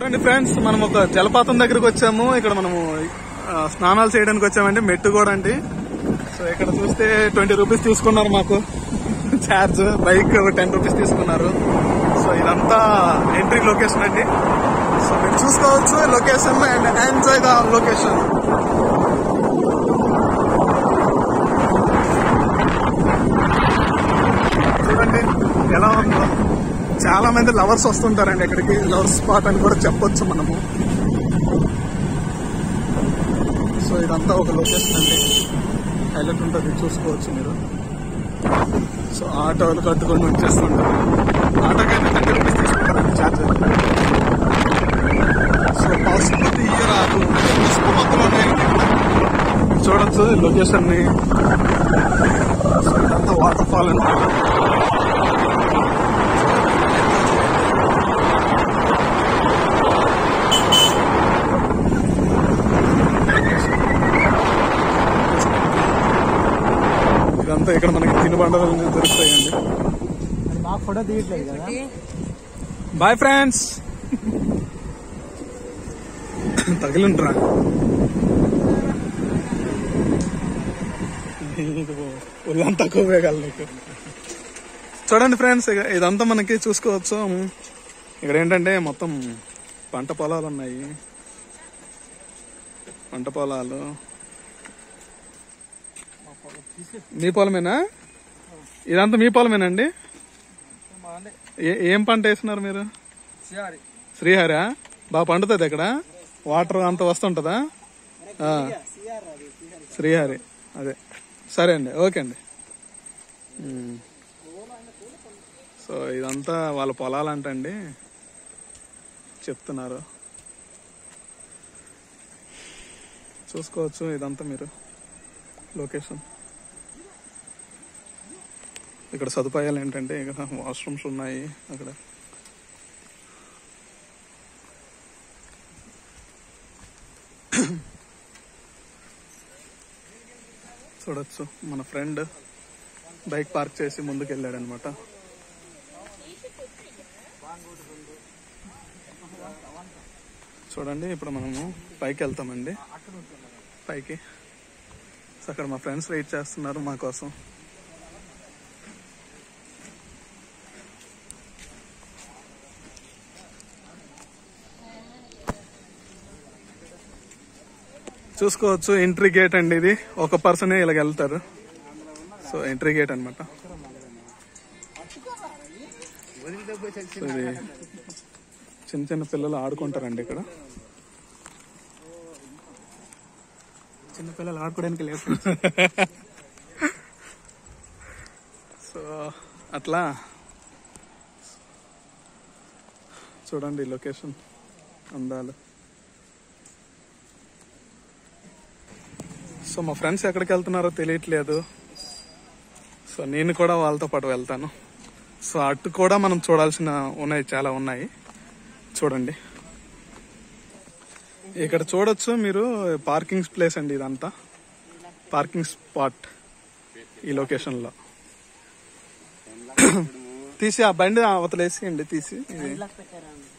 చూడండి ఫ్రెండ్స్ మనం ఒక జలపాతం దగ్గరకు వచ్చాము ఇక్కడ మనము ఆ, స్నానాలు చేయడానికి వచ్చామండి మెట్టు కూడా అండి సో ఇక్కడ చూస్తే ట్వంటీ రూపీస్ తీసుకున్నారు మాకు ఛార్జ్ బైక్ టెన్ రూపీస్ తీసుకున్నారు సో ఇదంతా ఎంట్రీ లొకేషన్ అండి సో మీరు చూసుకోవచ్చు location and enjoy the location చూడండి ఎలా ఉందో చాలా మంది లవర్స్ వస్తుంటారండి ఇక్కడికి లవర్స్ స్పాట్ అని కూడా చెప్పొచ్చు మనము సో ఇదంతా ఒక లొకేషన్ అండి హైలైట్ ఉంటుంది చూసుకోవచ్చు మీరు సో ఆటోలు కట్టుకొని వచ్చేస్తుంటారు ఆటోకైనా థర్టీ రూపీస్ తీసుకుంటారండి ఛార్జ్ సో పసుపు తీయరాదు పసుపు మొక్కలు ఉన్నాయండి ఇక్కడ. చూడొచ్చు లొకేషన్ ని సో ఇదంతా వాటర్ ఫాల్ అండి ఇదంతా ఇక్కడ మనకి తినుబండలు దొరుకుతాయండి మాకు ఫోటో తీయట్లేదు కదా బాయ్ ఫ్రెండ్స్ తగిలింట్రా ఒళ్ళంతా వేగాలి నీకు చూడండి ఫ్రెండ్స్ ఇక ఇదంతా మనకి చూసుకోవచ్చు ఇక్కడ ఏంటంటే మొత్తం పంట పొలాలు ఉన్నాయి పంట పొలాలు మీ పొలమేనా ఇదంతా మీ పొలమేనండి ఏ- ఏం పంట వేస్తున్నారు మీరు శ్రీహరా బాగా పండుతుంది ఇక్కడ వాటర్ అంత వస్తుంటదా ఆ. శ్రీహరి అదే సరే అండి ఓకే అండి ఉమ్. సో ఇదంతా వాళ్ళ పొలాలంటండి చెప్తున్నారు చూసుకోవచ్చు ఇదంతా మీరు లొకేషన్ ఇక్కడ సదుపాయాలు ఏంటంటే ఇక్కడ వాష్రూమ్స్ ఉన్నాయి అక్కడ చూడొచ్చు మన ఫ్రెండ్ బైక్ పార్క్ చేసి ముందుకు వెళ్ళాడు అనమాట చూడండి ఇప్పుడు మనము పైకి వెళ్తామండి పైకి సో అక్కడ మా ఫ్రెండ్స్ వెయిట్ చేస్తున్నారు మా కోసం చూసుకోవచ్చు ఎంట్రీ గేట్ అండి ఇది ఒక పర్సనే ఇలాగ వెళ్తారు సో ఎంట్రీ గేట్ అనమాట సో ఇది చిన్న చిన్న పిల్లలు ఆడుకుంటారండి ఇక్కడ చిన్నపిల్లలు ఆడుకోవడానికి లేదు సో అట్లా చూడండి లొకేషన్ అందాలు సో మా ఫ్రెండ్స్ ఎక్కడికి వెళ్తున్నారో తెలియట్లేదు సో నేను కూడా వాళ్ళతో పాటు వెళ్తాను సో అటు కూడా మనం చూడాల్సిన ఉన్నాయి చాలా ఉన్నాయి చూడండి ఇక్కడ చూడొచ్చు మీరు పార్కింగ్ ప్లేస్ అండి ఇదంతా పార్కింగ్ స్పాట్ ఈ లొకేషన్ లో తీసి ఆ బండి అవతలేసేయండి తీసి ఇది